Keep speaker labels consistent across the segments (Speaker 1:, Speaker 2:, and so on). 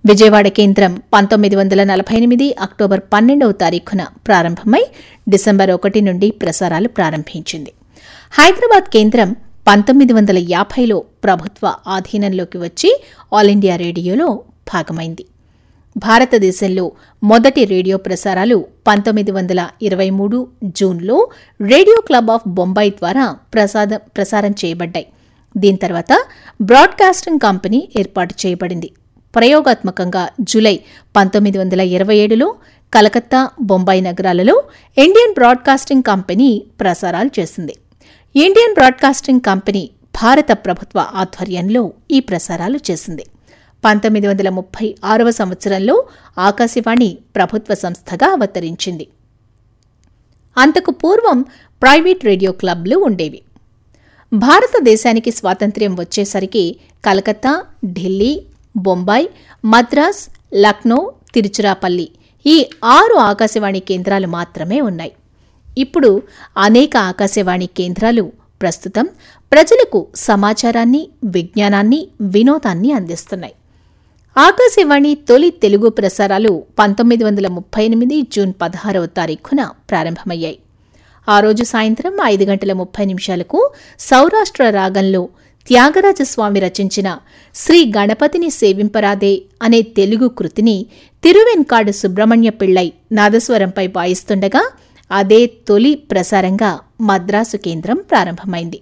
Speaker 1: విజయవాడ కేంద్రం పంతొమ్మిది వందల నలభై ఎనిమిది అక్టోబర్ పన్నెండవ తారీఖున ప్రారంభమై డిసెంబర్ ఒకటి నుండి ప్రసారాలు ప్రారంభించింది హైదరాబాద్ కేంద్రం పంతొమ్మిది వందల యాభైలో ప్రభుత్వ ఆధీనంలోకి వచ్చి ఆల్ ఇండియా రేడియోలో భాగమైంది భారతదేశంలో మొదటి రేడియో ప్రసారాలు పంతొమ్మిది వందల ఇరవై మూడు జూన్లో రేడియో క్లబ్ ఆఫ్ బొంబాయి ద్వారా ప్రసాద ప్రసారం చేయబడ్డాయి దీని తర్వాత బ్రాడ్కాస్టింగ్ కంపెనీ ఏర్పాటు చేయబడింది ప్రయోగాత్మకంగా జూలై పంతొమ్మిది వందల ఇరవై ఏడులో కలకత్తా బొంబాయి నగరాలలో ఇండియన్ బ్రాడ్కాస్టింగ్ కంపెనీ ప్రసారాలు చేసింది ఇండియన్ బ్రాడ్కాస్టింగ్ కంపెనీ భారత ప్రభుత్వ ఆధ్వర్యంలో ఈ ప్రసారాలు చేసింది పంతొమ్మిది వందల ముప్పై ఆరవ సంవత్సరంలో ఆకాశవాణి ప్రభుత్వ సంస్థగా అవతరించింది అంతకు పూర్వం ప్రైవేట్ రేడియో క్లబ్లు ఉండేవి భారతదేశానికి స్వాతంత్ర్యం వచ్చేసరికి కలకత్తా ఢిల్లీ బొంబాయి మద్రాస్ లక్నో తిరుచిరాపల్లి ఈ ఆరు ఆకాశవాణి కేంద్రాలు మాత్రమే ఉన్నాయి ఇప్పుడు అనేక ఆకాశవాణి కేంద్రాలు ప్రస్తుతం ప్రజలకు సమాచారాన్ని విజ్ఞానాన్ని వినోదాన్ని అందిస్తున్నాయి ఆకాశవాణి తొలి తెలుగు ప్రసారాలు పంతొమ్మిది వందల ముప్పై ఎనిమిది జూన్ పదహారవ తారీఖున ప్రారంభమయ్యాయి ఆ రోజు సాయంత్రం ఐదు గంటల ముప్పై నిమిషాలకు సౌరాష్ట్ర రాగంలో త్యాగరాజస్వామి రచించిన శ్రీ గణపతిని సేవింపరాదే అనే తెలుగు కృతిని తిరువెన్కాడు సుబ్రహ్మణ్య పిళ్ళై నాదస్వరంపై వాయిస్తుండగా అదే తొలి ప్రసారంగా మద్రాసు కేంద్రం ప్రారంభమైంది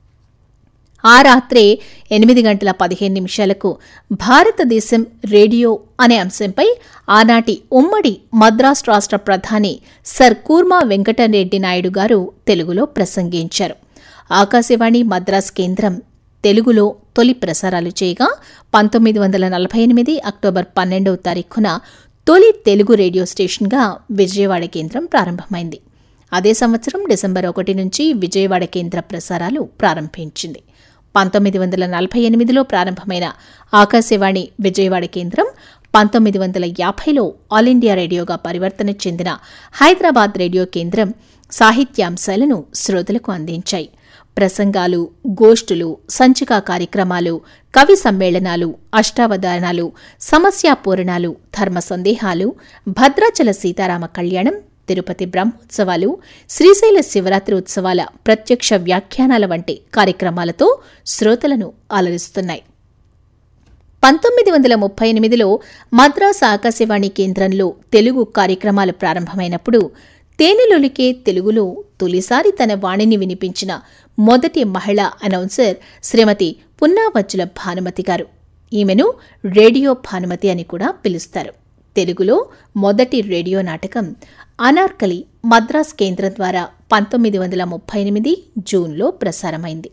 Speaker 1: ఆ రాత్రే ఎనిమిది గంటల పదిహేను నిమిషాలకు భారతదేశం రేడియో అనే అంశంపై ఆనాటి ఉమ్మడి మద్రాస్ రాష్ట్ర ప్రధాని సర్ కూర్మా వెంకటరెడ్డి నాయుడు గారు తెలుగులో ప్రసంగించారు ఆకాశవాణి మద్రాస్ కేంద్రం తెలుగులో తొలి ప్రసారాలు చేయగా పంతొమ్మిది వందల నలభై ఎనిమిది అక్టోబర్ పన్నెండవ తారీఖున తొలి తెలుగు రేడియో స్టేషన్గా విజయవాడ కేంద్రం ప్రారంభమైంది అదే సంవత్సరం డిసెంబర్ ఒకటి నుంచి విజయవాడ కేంద్ర ప్రసారాలు ప్రారంభించింది పంతొమ్మిది వందల నలభై ఎనిమిదిలో ప్రారంభమైన ఆకాశవాణి విజయవాడ కేంద్రం పంతొమ్మిది వందల యాభైలో ఆల్ ఇండియా రేడియోగా పరివర్తన చెందిన హైదరాబాద్ రేడియో కేంద్రం సాహిత్యాంశాలను శ్రోతలకు అందించాయి ప్రసంగాలు గోష్ఠులు సంచికా కార్యక్రమాలు కవి సమ్మేళనాలు అష్టావధానాలు సమస్యాపూరణాలు ధర్మ సందేహాలు భద్రాచల సీతారామ కళ్యాణం తిరుపతి బ్రహ్మోత్సవాలు శ్రీశైల శివరాత్రి ఉత్సవాల ప్రత్యక్ష వ్యాఖ్యానాల వంటి కార్యక్రమాలతో శ్రోతలను అలరిస్తున్నాయి పంతొమ్మిది వందల ముప్పై ఎనిమిదిలో మద్రాస్ ఆకాశవాణి కేంద్రంలో తెలుగు కార్యక్రమాలు ప్రారంభమైనప్పుడు తేనెలొలికే తెలుగులో తొలిసారి తన వాణిని వినిపించిన మొదటి మహిళా అనౌన్సర్ శ్రీమతి పున్నావచ్చుల భానుమతి గారు ఈమెను రేడియో భానుమతి అని కూడా పిలుస్తారు తెలుగులో మొదటి రేడియో నాటకం అనార్కలి మద్రాస్ కేంద్రం ద్వారా పంతొమ్మిది వందల ముప్పై ఎనిమిది జూన్లో ప్రసారమైంది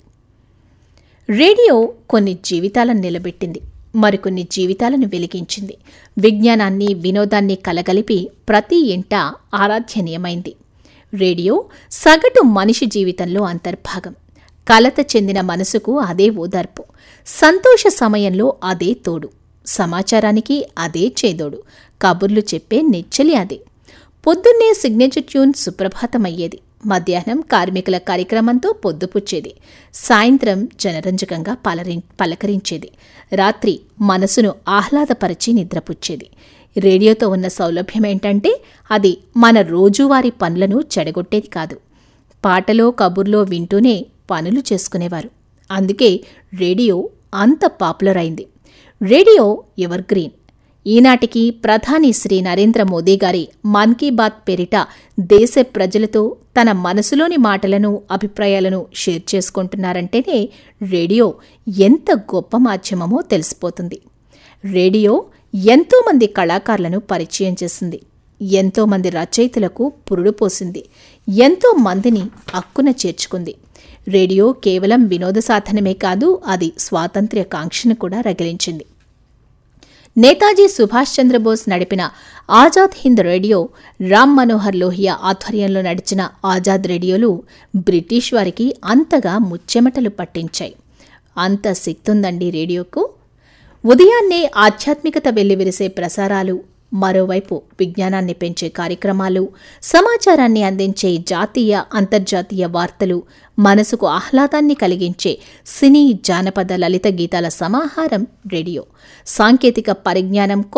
Speaker 1: రేడియో కొన్ని జీవితాలను నిలబెట్టింది మరికొన్ని జీవితాలను వెలిగించింది విజ్ఞానాన్ని వినోదాన్ని కలగలిపి ప్రతి ఇంట ఆరాధ్యనీయమైంది రేడియో సగటు మనిషి జీవితంలో అంతర్భాగం కలత చెందిన మనసుకు అదే ఓదార్పు సంతోష సమయంలో అదే తోడు సమాచారానికి అదే చేదోడు కబుర్లు చెప్పే నెచ్చలి అదే పొద్దున్నే సిగ్నేచర్ ట్యూన్ సుప్రభాతమయ్యేది మధ్యాహ్నం కార్మికుల కార్యక్రమంతో పొద్దుపుచ్చేది సాయంత్రం జనరంజకంగా పలరి పలకరించేది రాత్రి మనసును ఆహ్లాదపరిచి నిద్రపుచ్చేది రేడియోతో ఉన్న సౌలభ్యం ఏంటంటే అది మన రోజువారీ పనులను చెడగొట్టేది కాదు పాటలో కబుర్లో వింటూనే పనులు చేసుకునేవారు అందుకే రేడియో అంత పాపులర్ అయింది రేడియో ఎవర్ గ్రీన్ ఈనాటికి ప్రధాని శ్రీ నరేంద్ర మోదీ గారి మన్ కీ బాత్ పేరిట దేశ ప్రజలతో తన మనసులోని మాటలను అభిప్రాయాలను షేర్ చేసుకుంటున్నారంటేనే రేడియో ఎంత గొప్ప మాధ్యమమో తెలిసిపోతుంది రేడియో ఎంతోమంది కళాకారులను పరిచయం చేసింది ఎంతోమంది రచయితలకు పురుడు పోసింది ఎంతో మందిని అక్కున చేర్చుకుంది రేడియో కేవలం వినోద సాధనమే కాదు అది స్వాతంత్ర్య కాంక్షను కూడా రగిలించింది నేతాజీ సుభాష్ చంద్రబోస్ నడిపిన ఆజాద్ హింద్ రేడియో రామ్ మనోహర్ లోహియా ఆధ్వర్యంలో నడిచిన ఆజాద్ రేడియోలు బ్రిటిష్ వారికి అంతగా ముచ్చెమటలు పట్టించాయి అంత శక్తుందండి రేడియోకు ఉదయాన్నే ఆధ్యాత్మికత వెల్లివిరిసే ప్రసారాలు మరోవైపు విజ్ఞానాన్ని పెంచే కార్యక్రమాలు సమాచారాన్ని అందించే జాతీయ అంతర్జాతీయ వార్తలు మనసుకు ఆహ్లాదాన్ని కలిగించే సినీ జానపద లలిత గీతాల సమాహారం రేడియో సాంకేతిక పరిజ్ఞానం